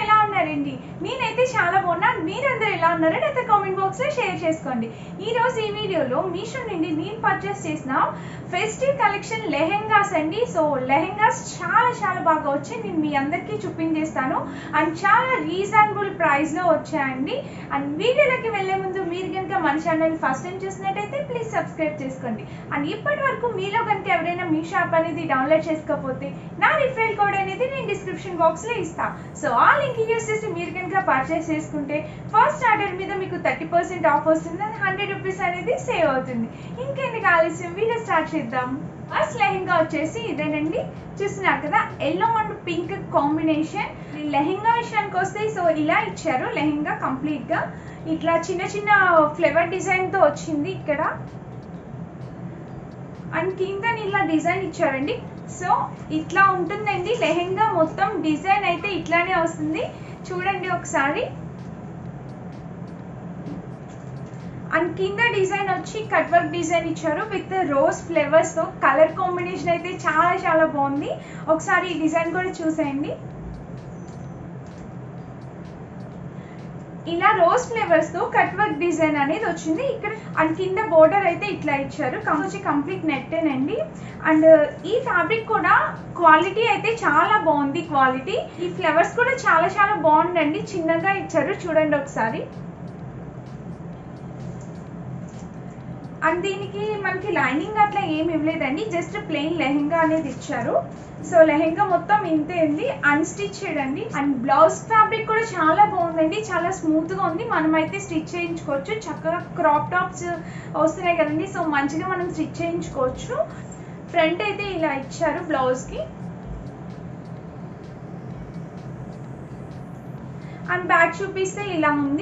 ఎలా ఉన్నారండి నేనైతే చాలా బాగున్నాను మీరందరూ ఎలా ఉన్నారో అయితే కామెంట్ బాక్స్ లో షేర్ చేసుకోండి ఈ రోజు ఈ వీడియోలో మీషో నుండి నేను పర్చేస్ చేసిన ఫెస్టివ్ కలెక్షన్ లెహెంగాస్ అండి సో లెహెంగాస్ చాలా చాలా బాగా వచ్చాయి నేను మీ అందరికీ చూపించేస్తాను అండ్ చాలా రీజనబుల్ ప్రైస్ లో వచ్చాయండి అండ్ వీడియోలోకి వెళ్ళే ముందు మీరు కనుక మన ఛానల్ ఫస్ట్ టైం చూసినట్టయితే ప్లీజ్ సబ్స్క్రైబ్ చేసుకోండి అండ్ ఇప్పటి వరకు మీలో కనుక ఎవరైనా మీ షాప్ అనేది డౌన్లోడ్ చేసుకోకపోతే నా రిఫరల్ కోడ్ అనేది నేను డిస్క్రిప్షన్ బాక్స్ లో ఇస్తా సో ఆ లింక్ యూస్ చేసి మీరు కనుక పర్చేస్ చేసుకుంటే ఫస్ట్ ఆర్డర్ మీద మీకు థర్టీ పర్సెంట్ ఆఫ్ వస్తుంది అండ్ హండ్రెడ్ రూపీస్ అనేది సేవ్ అవుతుంది ఇంకెందుకు ఆలస్యం వీడియో స్టార్ట్ చేద్దాం ఫస్ట్ లెహెంగా వచ్చేసి ఇదేనండి చూస్తున్నారు కదా yellow and pink combination lehenga విషయానికి వస్తే సో ఇలా ఇచ్చారు లెహెంగా కంప్లీట్ గా ఇట్లా చిన్న చిన్న ఫ్లేవర్ డిజైన్ తో వచ్చింది ఇక్కడ అండ్ కింద ఇలా డిజైన్ ఇచ్చారండి సో ఇట్లా ఉంటుందండి లెహెంగా మొత్తం డిజైన్ అయితే ఇట్లానే వస్తుంది చూడండి ఒకసారి అండ్ కింద డిజైన్ వచ్చి కట్ వర్క్ డిజైన్ ఇచ్చారు విత్ రోజ్ ఫ్లేవర్స్ తో కలర్ కాంబినేషన్ అయితే చాలా చాలా బాగుంది ఒకసారి ఈ డిజైన్ కూడా చూసేయండి ఇలా రోజ్ ఫ్లేవర్స్ తో కట్ వర్క్ డిజైన్ అనేది వచ్చింది ఇక్కడ అండ్ కింద బోర్డర్ అయితే ఇట్లా ఇచ్చారు వచ్చి కంప్లీట్ నెట్టేనండి అండ్ ఈ ఫ్యాబ్రిక్ కూడా క్వాలిటీ అయితే చాలా బాగుంది క్వాలిటీ ఈ ఫ్లవర్స్ కూడా చాలా చాలా బాగుందండి చిన్నగా ఇచ్చారు చూడండి ఒకసారి అండ్ దీనికి మనకి లైనింగ్ అట్లా ఏమి ఇవ్వలేదండి జస్ట్ ప్లెయిన్ లెహెంగా అనేది ఇచ్చారు సో లెహెంగా మొత్తం ఇంతే ఉంది అన్స్టిచ్డ్ అండి అండ్ బ్లౌజ్ ఫ్యాబ్రిక్ కూడా చాలా బాగుందండి చాలా స్మూత్ గా ఉంది మనం అయితే స్టిచ్ చేయించుకోవచ్చు చక్కగా క్రాప్ టాప్స్ వస్తున్నాయి కదండి సో మంచిగా మనం స్టిచ్ చేయించుకోవచ్చు ఫ్రంట్ అయితే ఇలా ఇచ్చారు బ్లౌజ్ కి అండ్ బ్యాక్ చూపిస్తే ఇలా ఉంది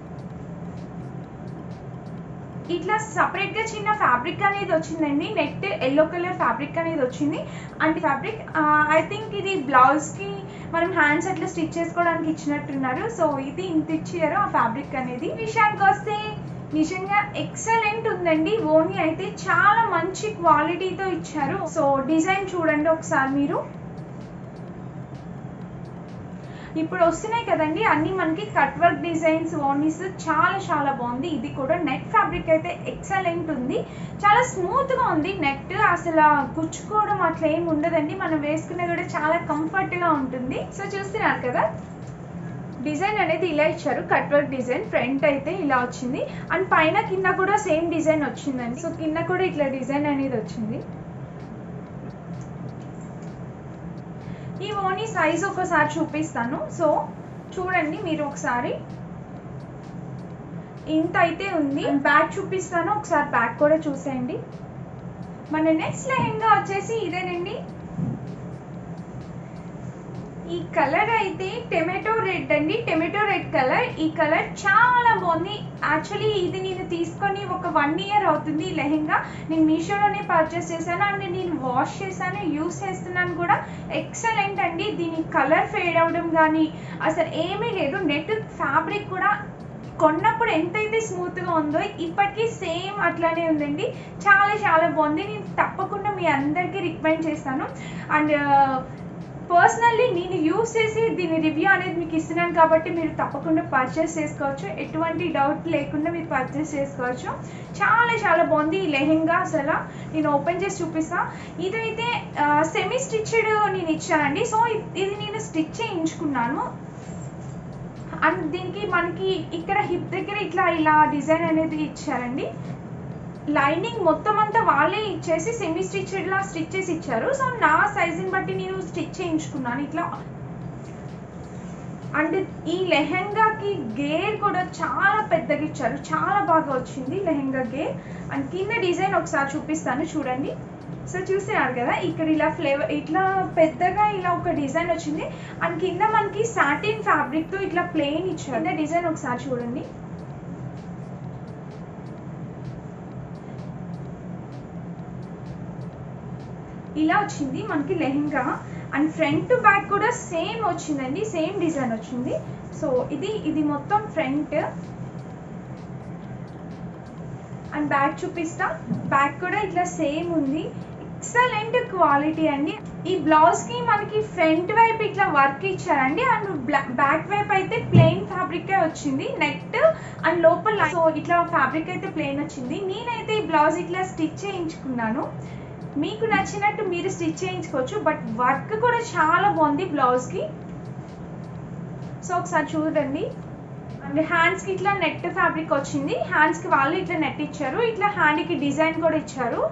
ఇట్లా సపరేట్ గా చిన్న ఫ్యాబ్రిక్ అనేది వచ్చిందండి నెట్ ఎల్లో కలర్ ఫ్యాబ్రిక్ అనేది వచ్చింది అండ్ ఫ్యాబ్రిక్ ఐ థింక్ ఇది బ్లౌజ్ కి మనం హ్యాండ్స్ అట్లా స్టిచ్ చేసుకోవడానికి ఇచ్చినట్టున్నారు సో ఇది ఇంత ఇచ్చారు ఆ ఫ్యాబ్రిక్ అనేది విషయానికి వస్తే నిజంగా ఎక్సలెంట్ ఉందండి ఓని అయితే చాలా మంచి క్వాలిటీతో ఇచ్చారు సో డిజైన్ చూడండి ఒకసారి మీరు ఇప్పుడు వస్తున్నాయి కదండి అన్ని మనకి కట్ వర్క్ డిజైన్స్ ఓనీస్ చాలా చాలా బాగుంది ఇది కూడా నెట్ ఫ్యాబ్రిక్ అయితే ఎక్సలెంట్ ఉంది చాలా స్మూత్ గా ఉంది నెట్ అసలు కుచ్చుకోవడం అట్లా ఏమి ఉండదండి మనం వేసుకునే కూడా చాలా కంఫర్ట్ గా ఉంటుంది సో చూస్తున్నారు కదా డిజైన్ అనేది ఇలా ఇచ్చారు కట్ వర్క్ డిజైన్ ఫ్రంట్ అయితే ఇలా వచ్చింది అండ్ పైన కింద కూడా సేమ్ డిజైన్ వచ్చిందండి సో కింద కూడా ఇట్లా డిజైన్ అనేది వచ్చింది ఈ ఓనీ సైజ్ ఒకసారి చూపిస్తాను సో చూడండి మీరు ఒకసారి ఇంత అయితే ఉంది బ్యాక్ చూపిస్తాను ఒకసారి బ్యాక్ కూడా చూసేయండి మన నెక్స్ట్ లెహెంగా వచ్చేసి ఇదేనండి ఈ కలర్ అయితే టొమాటో రెడ్ అండి టొమాటో రెడ్ కలర్ ఈ కలర్ చాలా బాగుంది యాక్చువల్లీ ఇది నేను తీసుకొని ఒక వన్ ఇయర్ అవుతుంది ఈ లెహెంగా నేను మీషోలోనే పర్చేస్ చేశాను అండ్ నేను వాష్ చేశాను యూస్ చేస్తున్నాను కూడా ఎక్సలెంట్ అండి దీని కలర్ ఫేడ్ అవడం కానీ అసలు ఏమీ లేదు నెట్ ఫ్యాబ్రిక్ కూడా కొన్నప్పుడు ఎంతైతే స్మూత్గా ఉందో ఇప్పటికీ సేమ్ అట్లానే ఉందండి చాలా చాలా బాగుంది నేను తప్పకుండా మీ అందరికీ రికమెండ్ చేస్తాను అండ్ పర్సనల్లీ నేను యూస్ చేసి దీని రివ్యూ అనేది మీకు ఇస్తున్నాను కాబట్టి మీరు తప్పకుండా పర్చేస్ చేసుకోవచ్చు ఎటువంటి డౌట్ లేకుండా మీరు పర్చేస్ చేసుకోవచ్చు చాలా చాలా బాగుంది ఈ లెహెంగా అసలు నేను ఓపెన్ చేసి చూపిస్తా ఇదైతే సెమీ స్టిచ్డ్ నేను ఇచ్చానండి సో ఇది నేను స్టిచ్ చేయించుకున్నాను అండ్ దీనికి మనకి ఇక్కడ హిప్ దగ్గర ఇట్లా ఇలా డిజైన్ అనేది ఇచ్చారండి లైనింగ్ మొత్తం అంతా వాళ్ళే ఇచ్చేసి సెమీ స్టిచ్డ్ లా స్టిచ్ చేసి ఇచ్చారు సో నా సైజుని బట్టి నేను స్టిచ్ చేయించుకున్నాను ఇట్లా అండ్ ఈ లెహెంగాకి గేర్ కూడా చాలా పెద్దగా ఇచ్చారు చాలా బాగా వచ్చింది లెహెంగా గేర్ అండ్ కింద డిజైన్ ఒకసారి చూపిస్తాను చూడండి సో చూసినారు కదా ఇక్కడ ఇలా ఫ్లేవర్ ఇట్లా పెద్దగా ఇలా ఒక డిజైన్ వచ్చింది అండ్ కింద మనకి సాటిన్ ఫ్యాబ్రిక్ తో ఇట్లా ప్లెయిన్ ఇచ్చారు డిజైన్ ఒకసారి చూడండి ఇలా వచ్చింది మనకి lehenga and front to back కూడా సేమ్ వచ్చిందండి సేమ్ డిజైన్ వచ్చింది సో ఇది ఇది మొత్తం ఫ్రంట్ అండ్ బ్యాక్ చూపిస్తా బ్యాక్ కూడా ఇట్లా సేమ్ ఉంది ఎక్సలెంట్ క్వాలిటీ అండి ఈ బ్లౌజ్ కి మనకి ఫ్రంట్ వైపు ఇట్లా వర్క్ ఇచ్చారండి అండ్ బ్యాక్ వైపు అయితే ప్లెయిన్ ఫ్యాబ్రిక్ వచ్చింది నెట్ అండ్ లోపల సో ఇట్లా ఫ్యాబ్రిక్ అయితే ప్లెయిన్ వచ్చింది నేనైతే ఈ బ్లౌజ్ ఇట్లా స్టిచ్ చేయించుకున్నాను మీకు నచ్చినట్టు మీరు స్టిచ్ చేయించుకోవచ్చు బట్ వర్క్ కూడా చాలా బాగుంది బ్లౌజ్ కి సో ఒకసారి చూడండి అండ్ హ్యాండ్స్ కి ఇట్లా నెట్ ఫ్యాబ్రిక్ వచ్చింది హ్యాండ్స్ కి వాళ్ళు ఇట్లా నెట్ ఇచ్చారు ఇట్లా హ్యాండ్ కి డిజైన్ కూడా ఇచ్చారు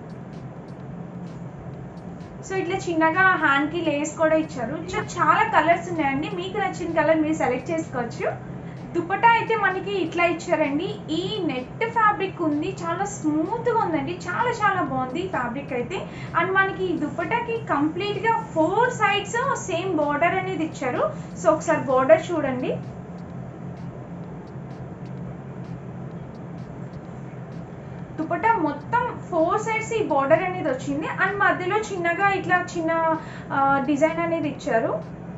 సో ఇట్లా చిన్నగా హ్యాండ్ కి లేస్ కూడా ఇచ్చారు సో చాలా కలర్స్ ఉన్నాయండి మీకు నచ్చిన కలర్ మీరు సెలెక్ట్ చేసుకోవచ్చు దుపట్టా అయితే మనకి ఇట్లా ఇచ్చారండి ఈ నెట్ ఫ్యాబ్రిక్ ఉంది చాలా స్మూత్ గా ఉందండి చాలా చాలా బాగుంది ఈ ఫ్యాబ్రిక్ అయితే అండ్ మనకి ఈ దుపట్టాకి కంప్లీట్ గా ఫోర్ సైడ్స్ సేమ్ బార్డర్ అనేది ఇచ్చారు సో ఒకసారి బార్డర్ చూడండి దుపట్టా మొత్తం ఫోర్ సైడ్స్ ఈ బార్డర్ అనేది వచ్చింది అండ్ మధ్యలో చిన్నగా ఇట్లా చిన్న డిజైన్ అనేది ఇచ్చారు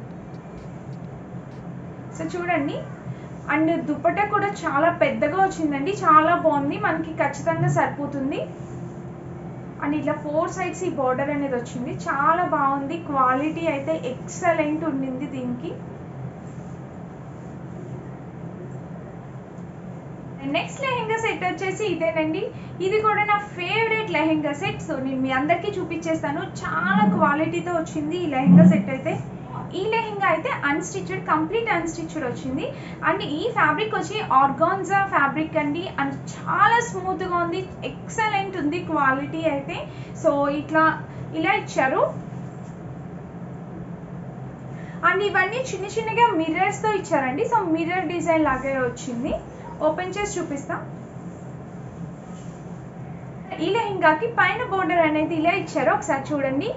సో చూడండి అండ్ దుపట్టా కూడా చాలా పెద్దగా వచ్చిందండి చాలా బాగుంది మనకి ఖచ్చితంగా సరిపోతుంది అండ్ ఇట్లా ఫోర్ సైడ్స్ ఈ బార్డర్ అనేది వచ్చింది చాలా బాగుంది క్వాలిటీ అయితే ఎక్సలెంట్ ఉండింది దీనికి నెక్స్ట్ లెహెంగా సెట్ వచ్చేసి ఇదేనండి ఇది కూడా నా ఫేవరెట్ లెహెంగా సెట్ సో నేను మీ అందరికీ చూపించేస్తాను చాలా క్వాలిటీతో వచ్చింది ఈ లెహెంగా సెట్ అయితే ఈ లెహెంగా అయితే అన్స్టిచ్డ్ కంప్లీట్ అన్స్టిచ్డ్ వచ్చింది అండ్ ఈ ఫ్యాబ్రిక్ వచ్చి ఆర్గాన్జా ఫ్యాబ్రిక్ అండి అండ్ చాలా స్మూత్గా ఉంది ఎక్సలెంట్ ఉంది క్వాలిటీ అయితే సో ఇట్లా ఇలా ఇచ్చారు అండ్ ఇవన్నీ చిన్న చిన్నగా మిర్రర్స్తో ఇచ్చారండి సో మిర్రర్ డిజైన్ లాగే వచ్చింది ఓపెన్ చేసి చూపిస్తా ఈ లెహంగాకి పైన బోర్డర్ అనేది ఇలా ఇచ్చారు ఒకసారి చూడండి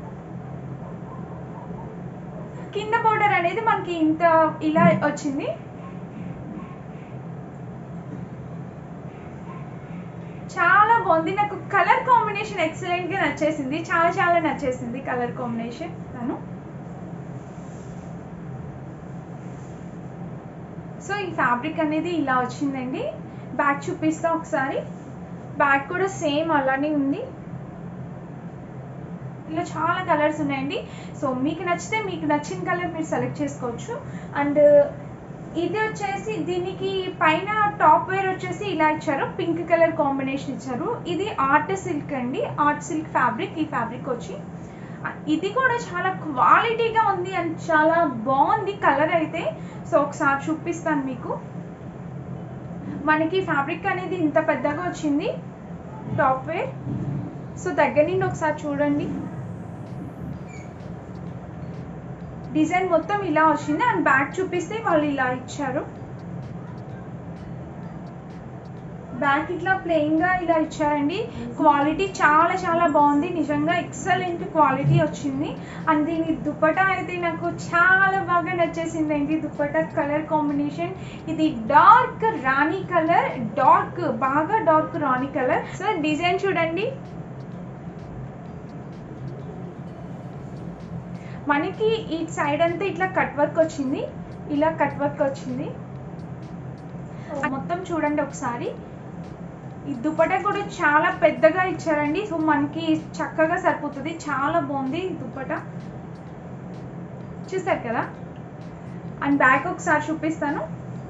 కింద బోర్డర్ అనేది మనకి ఇంత ఇలా వచ్చింది చాలా బాగుంది నాకు కలర్ కాంబినేషన్ ఎక్సలెంట్ గా నచ్చేసింది చాలా చాలా నచ్చేసింది కలర్ కాంబినేషన్ తను సో ఈ ఫ్యాబ్రిక్ అనేది ఇలా వచ్చిందండి బ్యాక్ చూపిస్తా ఒకసారి బ్యాక్ కూడా సేమ్ అలానే ఉంది ఇలా చాలా కలర్స్ ఉన్నాయండి సో మీకు నచ్చితే మీకు నచ్చిన కలర్ మీరు సెలెక్ట్ చేసుకోవచ్చు అండ్ ఇది వచ్చేసి దీనికి పైన టాప్ వేర్ వచ్చేసి ఇలా ఇచ్చారు పింక్ కలర్ కాంబినేషన్ ఇచ్చారు ఇది ఆర్ట్ సిల్క్ అండి ఆర్ట్ సిల్క్ ఫ్యాబ్రిక్ ఈ ఫ్యాబ్రిక్ వచ్చి ఇది కూడా చాలా క్వాలిటీగా ఉంది అండ్ చాలా బాగుంది కలర్ అయితే సో ఒకసారి చూపిస్తాను మీకు మనకి ఫ్యాబ్రిక్ అనేది ఇంత పెద్దగా వచ్చింది టాప్ వేర్ సో దగ్గర నుండి ఒకసారి చూడండి డిజైన్ మొత్తం ఇలా వచ్చింది అండ్ బ్యాక్ చూపిస్తే వాళ్ళు ఇలా ఇచ్చారు బ్యాక్ ఇట్లా ప్లెయిన్ గా ఇలా ఇచ్చారండి క్వాలిటీ చాలా చాలా బాగుంది నిజంగా ఎక్సలెంట్ క్వాలిటీ వచ్చింది అండ్ దీని దుపటా అయితే నాకు చాలా బాగా నచ్చేసింది ఏంటి దుపటా కలర్ కాంబినేషన్ ఇది డార్క్ రాణి కలర్ డార్క్ బాగా డార్క్ రాణి కలర్ సో డిజైన్ చూడండి మనకి ఈ సైడ్ అంతా ఇట్లా కట్ వర్క్ వచ్చింది ఇలా కట్ వర్క్ వచ్చింది మొత్తం చూడండి ఒకసారి ఈ దుపట్టా కూడా చాలా పెద్దగా ఇచ్చారండి సో మనకి చక్కగా సరిపోతుంది చాలా బాగుంది ఈ దుపట్టా చూసారు కదా అండ్ బ్యాక్ ఒకసారి చూపిస్తాను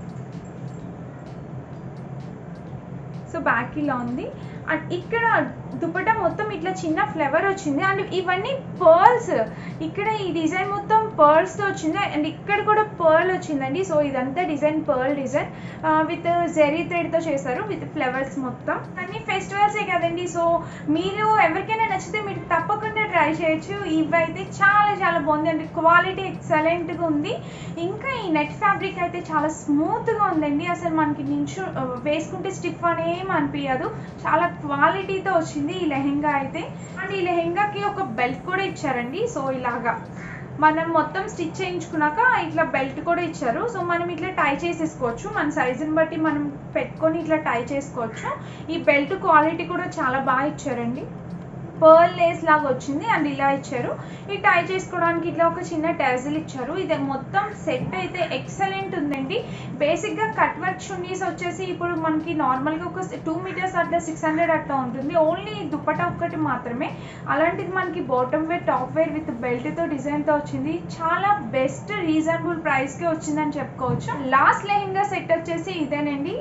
సో బ్యాక్ ఇలా ఉంది అండ్ ఇక్కడ దుపట్టా మొత్తం ఇట్లా చిన్న ఫ్లవర్ వచ్చింది అండ్ ఇవన్నీ పర్ల్స్ ఇక్కడ ఈ డిజైన్ మొత్తం పర్ల్స్ తో వచ్చింది అండ్ ఇక్కడ కూడా పర్ల్ వచ్చిందండి సో ఇదంతా design pearl design with zari thread తో చేశారు విత్ ఫ్లవర్స్ మొత్తం అన్ని ఫెస్టివల్సే కదండి సో మీరు ఎవరికైనా నచ్చితే మీరు తప్పకుండా ట్రై చేయొచ్చు ఇవైతే చాలా చాలా బాగుంది అండ్ క్వాలిటీ ఎక్సలెంట్ గా ఉంది ఇంకా ఈ నెట్ ఫ్యాబ్రిక్ అయితే చాలా స్మూత్ గా ఉందండి అసలు మనకి నించు వేసుకుంటే స్టిఫ్ అనేం అనిపించదు చాలా క్వాలిటీతో వచ్చింది ఈ లెహెంగా అయితే అండ్ ఈ లెహెంగాకి ఒక బెల్ట్ కూడా ఇచ్చారండి సో ఇలాగా మనం మొత్తం స్టిచ్ చేయించుకున్నాక ఇట్లా బెల్ట్ కూడా ఇచ్చారు సో మనం ఇట్లా టై చేసేసుకోవచ్చు మన సైజుని బట్టి మనం పెట్టుకొని ఇట్లా టై చేసుకోవచ్చు ఈ బెల్ట్ క్వాలిటీ కూడా చాలా బాగా ఇచ్చారండి పర్ల్ లేస్ లాగా వచ్చింది అండ్ ఇలా ఇచ్చారు ఈ టై చేసుకోవడానికి ఇట్లా ఒక చిన్న ట్యాజిల్ ఇచ్చారు ఇది మొత్తం సెట్ అయితే ఎక్సలెంట్ ఉందండి బేసిక్గా కట్ వర్క్ చున్నీస్ వచ్చేసి ఇప్పుడు మనకి నార్మల్గా ఒక టూ మీటర్స్ అట్లా సిక్స్ హండ్రెడ్ అట్లా ఉంటుంది ఓన్లీ దుప్పటా ఒక్కటి మాత్రమే అలాంటిది మనకి bottom wear top wear with బెల్ట్తో డిజైన్తో వచ్చింది చాలా బెస్ట్ రీజనబుల్ ప్రైస్కి వచ్చిందని చెప్పుకోవచ్చు లాస్ట్ లెహెంగా సెట్ వచ్చేసి ఇదేనండి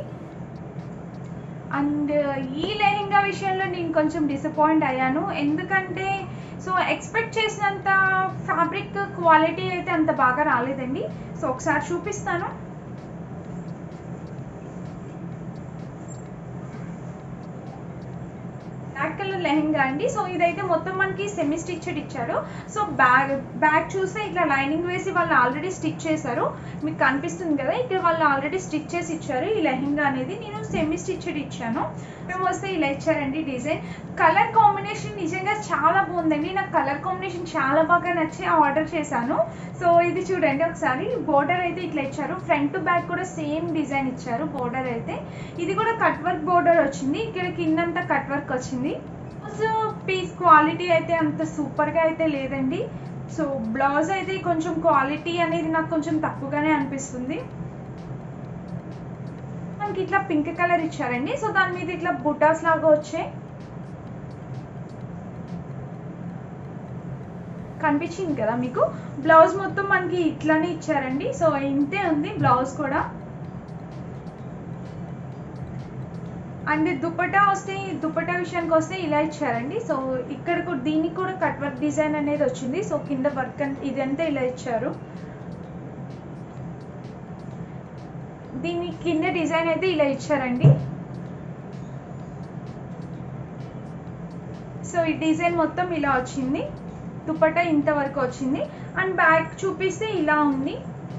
అండ్ ఈ లెహెంగా విషయంలో నేను కొంచెం డిసప్పాయింట్ అయ్యాను ఎందుకంటే సో ఎక్స్పెక్ట్ చేసినంత ఫ్యాబ్రిక్ క్వాలిటీ అయితే అంత బాగా రాలేదండి సో ఒకసారి చూపిస్తాను బ్లాక్ కలర్ లెహెంగా అండి సో ఇదైతే మొత్తం మనకి సెమీ స్టిచ్డ్ ఇచ్చారు సో బ్యాగ్ బ్యాగ్ చూస్తే ఇట్లా లైనింగ్ వేసి వాళ్ళు ఆల్రెడీ స్టిచ్ చేశారు మీకు కనిపిస్తుంది కదా ఇక్కడ వాళ్ళు ఆల్రెడీ స్టిచ్ చేసి ఇచ్చారు ఈ లెహెంగా అనేది నేను సెమీ స్టిచ్డ్ ఇచ్చాను మేము వస్తే ఇలా ఇచ్చారండి డిజైన్ కలర్ కాంబినేషన్ నిజంగా చాలా బాగుందండి నాకు కలర్ కాంబినేషన్ చాలా బాగా నచ్చి ఆర్డర్ చేశాను సో ఇది చూడండి ఒకసారి బోర్డర్ అయితే ఇట్లా ఇచ్చారు ఫ్రంట్ టు బ్యాక్ కూడా సేమ్ డిజైన్ ఇచ్చారు బోర్డర్ అయితే ఇది కూడా కట్ వర్క్ బోర్డర్ వచ్చింది ఇక్కడ కిందంతా కట్ వర్క్ వచ్చింది పీస్ క్వాలిటీ అయితే అంత సూపర్గా అయితే లేదండి సో బ్లౌజ్ అయితే కొంచెం క్వాలిటీ అనేది నాకు కొంచెం తక్కువగానే అనిపిస్తుంది మనకి ఇట్లా పింక్ కలర్ ఇచ్చారండి సో దాని మీద ఇట్లా బుటాస్ లాగా వచ్చాయి కనిపించింది కదా మీకు బ్లౌజ్ మొత్తం మనకి ఇట్లానే ఇచ్చారండి సో ఇంతే ఉంది బ్లౌజ్ కూడా అండ్ దుపట్టా వస్తే దుపట్టా విషయానికి వస్తే ఇలా ఇచ్చారండి సో ఇక్కడ కూడా దీనికి కూడా కట్ వర్క్ డిజైన్ అనేది వచ్చింది సో కింద వర్క్ ఇదంతా ఇలా ఇచ్చారు దీని కింద డిజైన్ అయితే ఇలా ఇచ్చారండి సో ఈ డిజైన్ మొత్తం ఇలా వచ్చింది దుపట్టా ఇంతవరకు వచ్చింది అండ్ బ్యాక్ చూపిస్తే ఇలా ఉంది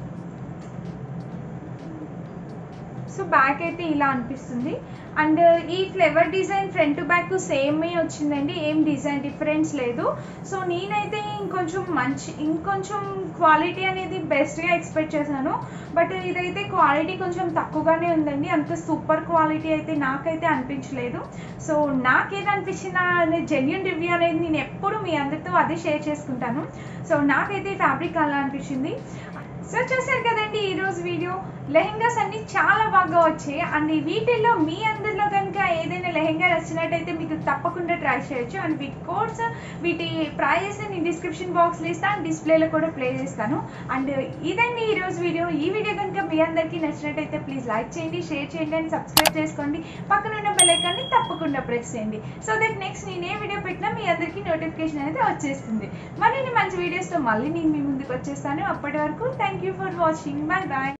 సో బ్యాక్ అయితే ఇలా అనిపిస్తుంది అండ్ ఈ flavour design front to back సేమే వచ్చిందండి ఏం డిజైన్ డిఫరెన్స్ లేదు సో నేనైతే ఇంకొంచెం మంచి ఇంకొంచెం క్వాలిటీ అనేది బెస్ట్గా ఎక్స్పెక్ట్ చేశాను బట్ ఇదైతే క్వాలిటీ కొంచెం తక్కువగానే ఉందండి అంత సూపర్ క్వాలిటీ అయితే నాకైతే అనిపించలేదు సో నాకేది అనిపించిన జెన్యున్ రివ్యూ అనేది నేను ఎప్పుడు మీ అందరితో అదే షేర్ చేసుకుంటాను సో నాకైతే ఫ్యాబ్రిక్ అలా అనిపించింది సో చూసారు కదండి ఈరోజు వీడియో లెహెంగాస్ అన్ని చాలా బాగా వచ్చాయి అండ్ వీటిల్లో మీ అందరిలో కనుక ఏదైనా లెహెంగా నచ్చినట్టయితే మీకు తప్పకుండా ట్రై చేయొచ్చు అండ్ వీటి కోర్స్ వీటి ప్రైజెస్ నేను డిస్క్రిప్షన్ బాక్స్లో ఇస్తాను డిస్ప్లేలో కూడా ప్లే చేస్తాను అండ్ ఇదండి ఈరోజు వీడియో ఈ వీడియో కనుక మీ అందరికీ నచ్చినట్టయితే ప్లీజ్ లైక్ చేయండి షేర్ చేయండి అండ్ సబ్స్క్రైబ్ చేసుకోండి పక్కన ఉన్న బెల్ ఐకాన్ని తప్పకుండా ప్రెస్ చేయండి సో దట్ నెక్స్ట్ నేను ఏ వీడియో పెట్టినా మీ అందరికీ నోటిఫికేషన్ అనేది వచ్చేస్తుంది మరిన్ని మంచి వీడియోస్తో మళ్ళీ నేను మీ ముందుకు వచ్చేస్తాను అప్పటి వరకు thank you for watching bye bye